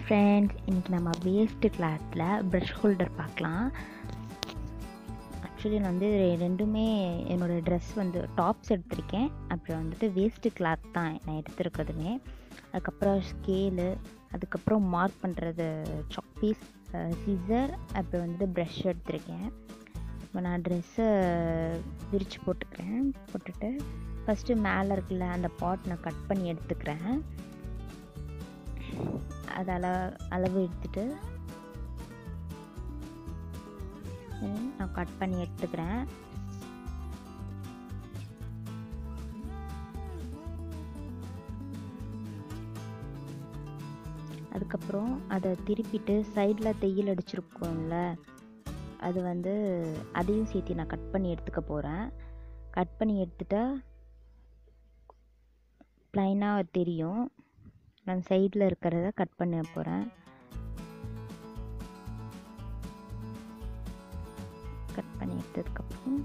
friends இன்றைக்கி நம்ம waste கிளாத்தில் ப்ரஷ் ஹோல்டர் பார்க்கலாம் ஆக்சுவலி நான் வந்து ரெண்டுமே என்னோடய ட்ரெஸ் வந்து டாப்ஸ் எடுத்திருக்கேன் அப்புறம் வந்துட்டு வேஸ்ட்டு கிளாத் தான் நான் எடுத்திருக்கிறதுமே அதுக்கப்புறம் ஸ்கேலு அதுக்கப்புறம் மார்க் பண்ணுறது சாக் பீஸ் சிசர் அப்புறம் வந்துட்டு ப்ரஷ் எடுத்திருக்கேன் இப்போ நான் ட்ரெஸ்ஸை விரித்து போட்டுக்கிறேன் போட்டுட்டு ஃபஸ்ட்டு மேலே இருக்குல்ல அந்த பாட் நான் கட் பண்ணி எடுத்துக்கிறேன் அது அள அளவு எடுத்துட்டு நான் கட் பண்ணி எடுத்துக்கிறேன் அதுக்கப்புறம் அதை திருப்பிட்டு சைடில் தையல் அடிச்சிருக்கோம்ல அது வந்து அதையும் சேர்த்து நான் கட் பண்ணி எடுத்துக்க போகிறேன் கட் பண்ணி எடுத்துட்டா ப்ளைனாக தெரியும் நான் சைடில் இருக்கிறத கட் பண்ண போகிறேன் கட் பண்ணி எடுத்ததுக்கப்புறம்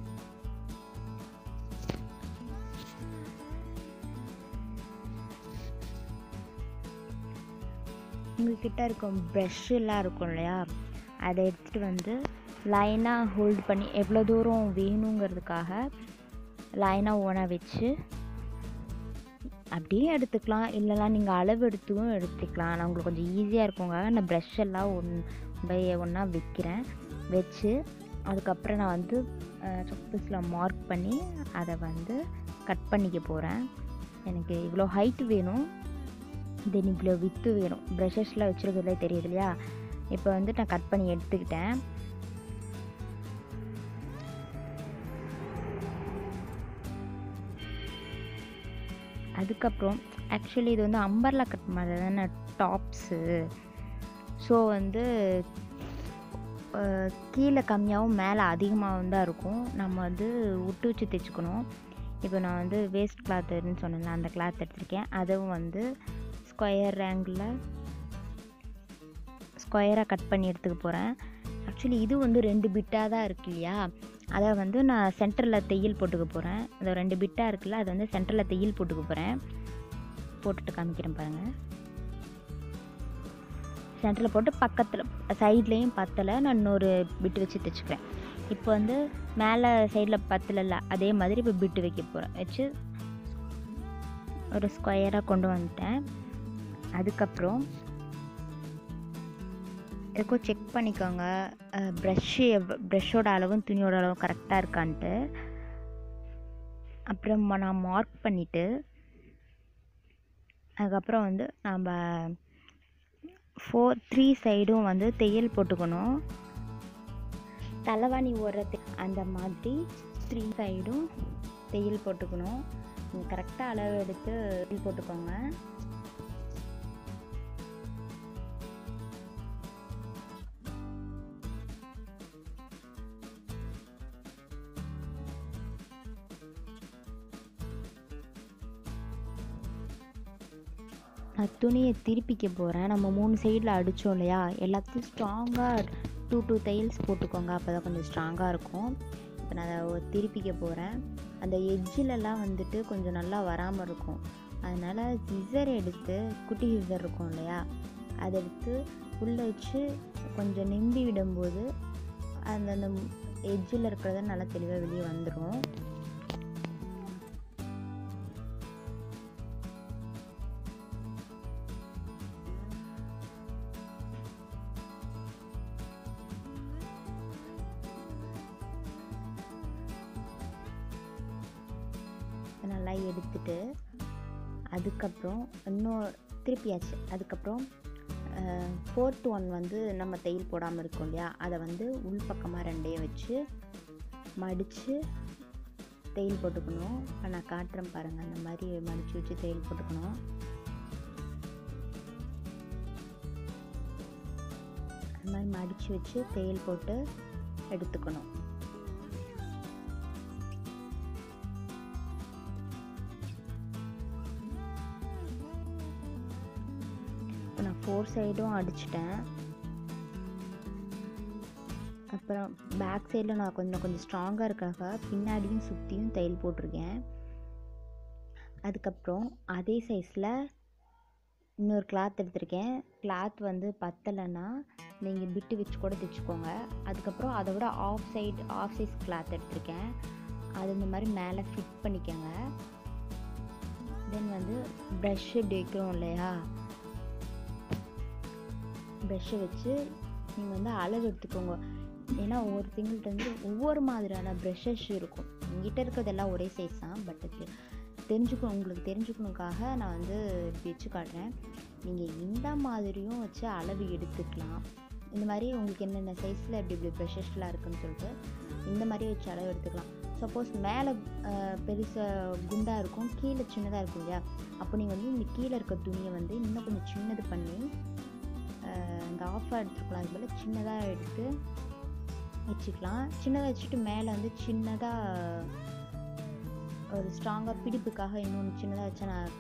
உங்கள்கிட்ட இருக்கும் ப்ரெஷ்ஷெல்லாம் இருக்கும் இல்லையா அதை எடுத்துகிட்டு வந்து லைனாக ஹோல்ட் பண்ணி எவ்வளோ தூரம் வேணுங்கிறதுக்காக லைனாக ஓன வச்சு அப்படியே எடுத்துக்கலாம் இல்லைனா நீங்கள் அளவு எடுத்துக்கும் எடுத்துக்கலாம் நான் உங்களுக்கு கொஞ்சம் ஈஸியாக இருக்குங்க நான் ப்ரஷ் எல்லாம் ஒன் பை ஒன்றா வைக்கிறேன் வச்சு அதுக்கப்புறம் நான் வந்து சொப்பஸில் மார்க் பண்ணி அதை வந்து கட் பண்ணிக்க போகிறேன் எனக்கு இவ்வளோ ஹைட்டு வேணும் தென் இவ்வளோ வித்து வேணும் ப்ரஷஸ்லாம் வச்சுருக்கிறதுலே தெரியுது இல்லையா இப்போ வந்து நான் கட் பண்ணி எடுத்துக்கிட்டேன் அதுக்கப்புறம் ஆக்சுவலி இது வந்து அம்பர்லா கட் மாதிரி தானே டாப்ஸு ஸோ வந்து கீழே கம்மியாகவும் மேலே அதிகமாகவும் தான் இருக்கும் நம்ம வந்து விட்டு வச்சு தைச்சிக்கணும் இப்போ நான் வந்து வேஸ்ட் கிளாத்துன்னு சொன்னேன்ல அந்த கிளாத் எடுத்திருக்கேன் அதுவும் வந்து ஸ்கொயர் ஆங்கிளில் ஸ்கொயராக கட் பண்ணி எடுத்துக்க போகிறேன் ஆக்சுவலி இது வந்து ரெண்டு பிட்டாக தான் இருக்கு இல்லையா அதை வந்து நான் சென்டரில் தையல் போட்டுக்க போகிறேன் இந்த ரெண்டு பிட்டாக இருக்குல்ல அதை வந்து சென்டரில் தையல் போட்டுக்க போகிறேன் போட்டுட்டு காமிக்கிறேன் பாருங்கள் சென்டரில் போட்டு பக்கத்தில் சைட்லேயும் பத்தலை நான் இன்னொரு பிட்டு வச்சு தைச்சிக்கிறேன் இப்போ வந்து மேலே சைடில் பத்தலைல்ல அதே மாதிரி இப்போ பிட்டு வைக்க போகிறேன் வச்சு ஒரு ஸ்கொயராக கொண்டு வந்துட்டேன் அதுக்கப்புறம் எதுக்கும் செக் பண்ணிக்கோங்க ப்ரஷ்ஷு எவ் ப்ரஷ்ஷோட அளவும் துணியோட அளவும் கரெக்டாக இருக்கான்ட்டு அப்புறம் நான் மார்க் பண்ணிவிட்டு அதுக்கப்புறம் வந்து நம்ம ஃபோர் த்ரீ சைடும் வந்து தையல் போட்டுக்கணும் தலைவாணி ஓடுறது அந்த மாதிரி த்ரீ சைடும் தையல் போட்டுக்கணும் நீங்கள் கரெக்டாக அளவு எடுத்து தையல் போட்டுக்கோங்க நான் துணியை திருப்பிக்க போகிறேன் நம்ம மூணு சைடில் அடித்தோம் இல்லையா எல்லாத்தையும் ஸ்ட்ராங்காக டூ டூ தையல்ஸ் போட்டுக்கோங்க அப்போ தான் கொஞ்சம் ஸ்ட்ராங்காக இருக்கும் இப்போ நான் அதை திருப்பிக்க போகிறேன் அந்த எட்ஜிலலாம் வந்துட்டு கொஞ்சம் நல்லா வராமல் இருக்கும் அதனால் சிசர் எடுத்து குட்டி சிசர் இருக்கும் இல்லையா அதை எடுத்து உள்ளே வச்சு கொஞ்சம் நிம்பி விடும்போது அந்த அந்த எட்ஜில் இருக்கிறத நல்லா தெளிவாக வெளியே வந்துடும் நல்லா எடுத்துட்டு அதுக்கப்புறம் இன்னும் திருப்பியாச்சு அதுக்கப்புறம் ஃபோர்த் ஒன் வந்து நம்ம தையல் போடாமல் இருக்கோம் இல்லையா அதை வந்து உள் பக்கமாக ரெண்டையும் வச்சு மடித்து தையல் போட்டுக்கணும் இப்போ நான் காட்டுறேன் பாருங்கள் அந்த மாதிரி மடித்து வச்சு தையல் போட்டுக்கணும் அந்த மாதிரி மடித்து வச்சு தையல் போட்டு எடுத்துக்கணும் இப்போ நான் ஃபோர் சைடும் அடிச்சிட்டேன் அப்புறம் பேக் சைடில் நான் கொஞ்சம் கொஞ்சம் ஸ்ட்ராங்காக இருக்காக பின்னாடியும் சுற்றியும் தையல் போட்டிருக்கேன் அதுக்கப்புறம் அதே சைஸில் இன்னொரு கிளாத் எடுத்திருக்கேன் கிளாத் வந்து பத்தலைன்னா நீங்கள் பிட்டு வச்சு கூட தைச்சிக்கோங்க அதுக்கப்புறம் அதை விட half side half size cloth எடுத்திருக்கேன் அது இந்த மாதிரி மேலே ஃபிட் பண்ணிக்கோங்க தென் வந்து ப்ரஷ் இப்படி வைக்கிறோம் இல்லையா ப்ரஷ்ஷை வச்சு நீங்கள் வந்து அளவு எடுத்துக்கோங்க ஏன்னா ஒவ்வொருத்தங்கள்ட்ட வந்து ஒவ்வொரு மாதிரியான ப்ரஷஸ் இருக்கும் எங்கிட்ட இருக்கிறதெல்லாம் ஒரே சைஸ் தான் பட் தெரிஞ்சுக்கணும் உங்களுக்கு தெரிஞ்சுக்கணுக்காக நான் வந்து இப்படி வச்சு காட்டுறேன் நீங்கள் இந்த மாதிரியும் வச்சு அளவு எடுத்துக்கலாம் இந்த மாதிரி உங்களுக்கு என்னென்ன சைஸில் இப்படி இப்படி ப்ரெஷஸ்லாம் இருக்குன்னு சொல்லிட்டு இந்த மாதிரி வச்சு அளவு எடுத்துக்கலாம் சப்போஸ் மேலே பெருசாக குண்டாக இருக்கும் கீழே சின்னதாக இருக்கும் இல்லையா அப்போ நீங்கள் வந்து இந்த கீழே இருக்க துணியை வந்து இன்னும் கொஞ்சம் சின்னது பண்ணி இந்த ஆஃபாக எடுத்துக்கலாம் அது போல் சின்னதாக எடுத்து வச்சுக்கலாம் சின்னதாக வச்சுட்டு மேலே வந்து சின்னதாக ஒரு ஸ்ட்ராங்காக பிடிப்புக்காக இன்னொன்று சின்னதாக வச்சா நான்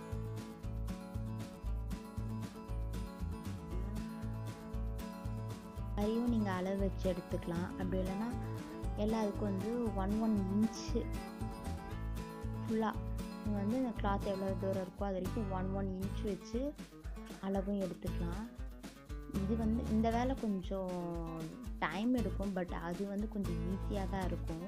அதையும் நீங்கள் அளவு வச்சு எடுத்துக்கலாம் அப்படி இல்லைன்னா எல்லாத்துக்கும் வந்து ஒன் ஒன் இன்ச்சு ஃபுல்லாக நீங்கள் வந்து இந்த கிளாத் எவ்வளோ தூரம் இருக்கோ அது வரைக்கும் ஒன் ஒன் இன்ச் வச்சு அளவும் எடுத்துக்கலாம் இது வந்து இந்த வேலை கொஞ்சம் டைம் எடுக்கும் பட் அது வந்து கொஞ்சம் ஈஸியாக தான் இருக்கும்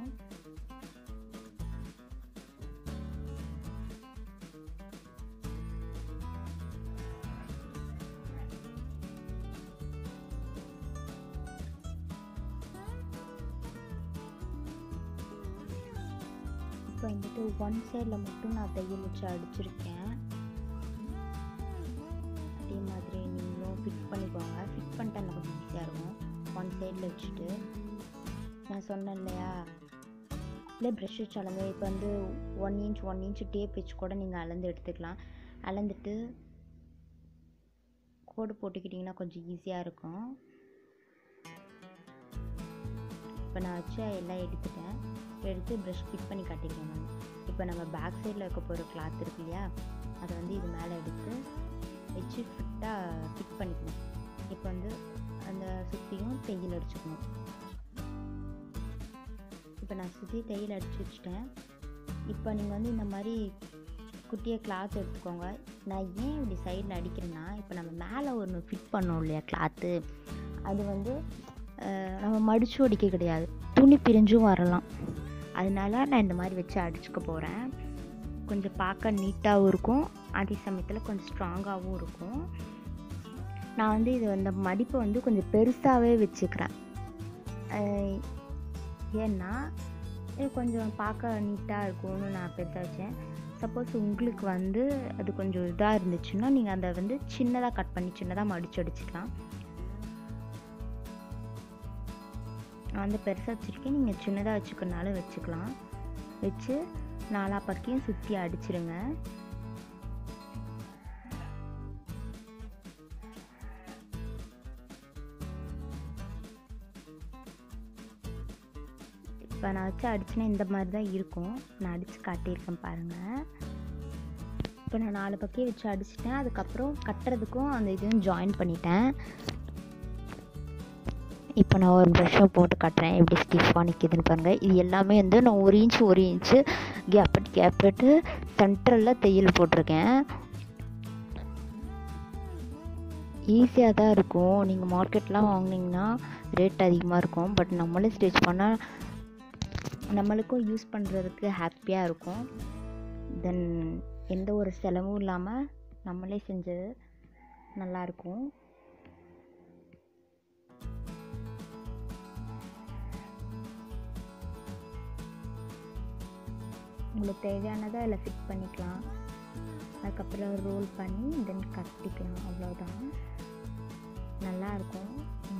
இப்போ வந்துட்டு ஒன் சைடில் மட்டும் நான் தையல் வச்சு அடிச்சிருக்கேன் அதே மாதிரி நீங்களும் ஃபிட் பண்ணிக்கோங்க ஃபிட் பண்ணிட்டா எனக்கு கொஞ்சம் ஈஸியாக இருக்கும் ஒன் சைடில் வச்சுட்டு நான் சொன்னேன் இல்லையா இல்லை ப்ரெஷ் வச்சு அளந்து இப்போ வந்து one inch one inch tape வச்சு கூட நீங்கள் அளந்து எடுத்துக்கலாம் அளந்துட்டு கோடு போட்டுக்கிட்டிங்கன்னா கொஞ்சம் ஈஸியாக இருக்கும் இப்போ நான் வச்சு எல்லாம் எடுத்துட்டேன் எடுத்து ப்ரஷ் ஃபிட் பண்ணி காட்டிக்கிறேன் நான் இப்போ நம்ம பேக் சைடில் இருக்க போகிற கிளாத் இருக்கு இல்லையா அதை வந்து இது மேலே எடுத்து வச்சு ஃபிட்டாக ஃபிட் பண்ணிக்கணும் இப்போ வந்து அந்த சுற்றியும் தையல் அடிச்சுக்கணும் இப்போ நான் சுற்றி தையல் அடிச்சு வச்சுட்டேன் இப்போ நீங்கள் வந்து இந்த மாதிரி குட்டியாக கிளாத் எடுத்துக்கோங்க நான் ஏன் இப்படி சைடில் அடிக்கிறேன்னா இப்போ நம்ம மேலே ஒன்று ஃபிட் பண்ணோம் இல்லையா கிளாத்து அது வந்து நம்ம மடிச்சு அடிக்க கிடையாது துணி பிரிஞ்சும் வரலாம் அதனால நான் இந்த மாதிரி வச்சு அடிச்சுக்க போகிறேன் கொஞ்சம் பார்க்க நீட்டாகவும் இருக்கும் அதே சமயத்தில் கொஞ்சம் ஸ்ட்ராங்காகவும் இருக்கும் நான் வந்து இது அந்த மடிப்பை வந்து கொஞ்சம் பெருசாகவே வச்சுக்கிறேன் ஏன்னா இது கொஞ்சம் பார்க்க நீட்டாக இருக்கும்னு நான் பெருசாக வச்சேன் சப்போஸ் உங்களுக்கு வந்து அது கொஞ்சம் இதாக இருந்துச்சுன்னா நீங்கள் அதை வந்து சின்னதாக கட் பண்ணி சின்னதாக மடிச்சு அடிச்சுக்கலாம் நான் வந்து பெருசாக வச்சுருக்கேன் நீங்கள் சின்னதாக வச்சுக்கனாலும் வச்சுக்கலாம் வச்சு நாலா பக்கையும் சுற்றி அடிச்சிருங்க இப்போ நான் வச்சு அடிச்சுன்னா இந்த மாதிரி தான் இருக்கும் நான் அடித்து காட்டியிருக்கேன் பாருங்கள் இப்போ நான் நாலு பக்கையும் வச்சு அடிச்சிட்டேன் அதுக்கப்புறம் கட்டுறதுக்கும் அந்த இதையும் ஜாயின் பண்ணிட்டேன் இப்போ நான் ஒரு ப்ரஷ்ஷை போட்டு காட்டுறேன் எப்படி ஸ்டிஃபாக நிற்கிதுன்னு பாருங்கள் இது எல்லாமே வந்து நான் ஒரு இன்ச்சு ஒரு இன்ச்சு கேப் கேப் விட்டு சென்ட்ரலில் தையல் போட்டிருக்கேன் ஈஸியாக தான் இருக்கும் நீங்கள் மார்க்கெட்லாம் வாங்கினீங்கன்னா ரேட் அதிகமாக இருக்கும் பட் நம்மளே ஸ்டிச் பண்ணால் நம்மளுக்கும் யூஸ் பண்ணுறதுக்கு ஹாப்பியாக இருக்கும் தென் எந்த ஒரு செலவும் இல்லாமல் நம்மளே செஞ்சது நல்லாயிருக்கும் உங்களுக்கு தேவையானதை அதில் ஃபிட் பண்ணிக்கலாம் அதுக்கப்புறம் ரோல் பண்ணி தென் கட்டிக்கலாம் அவ்வளோதான் நல்லாயிருக்கும்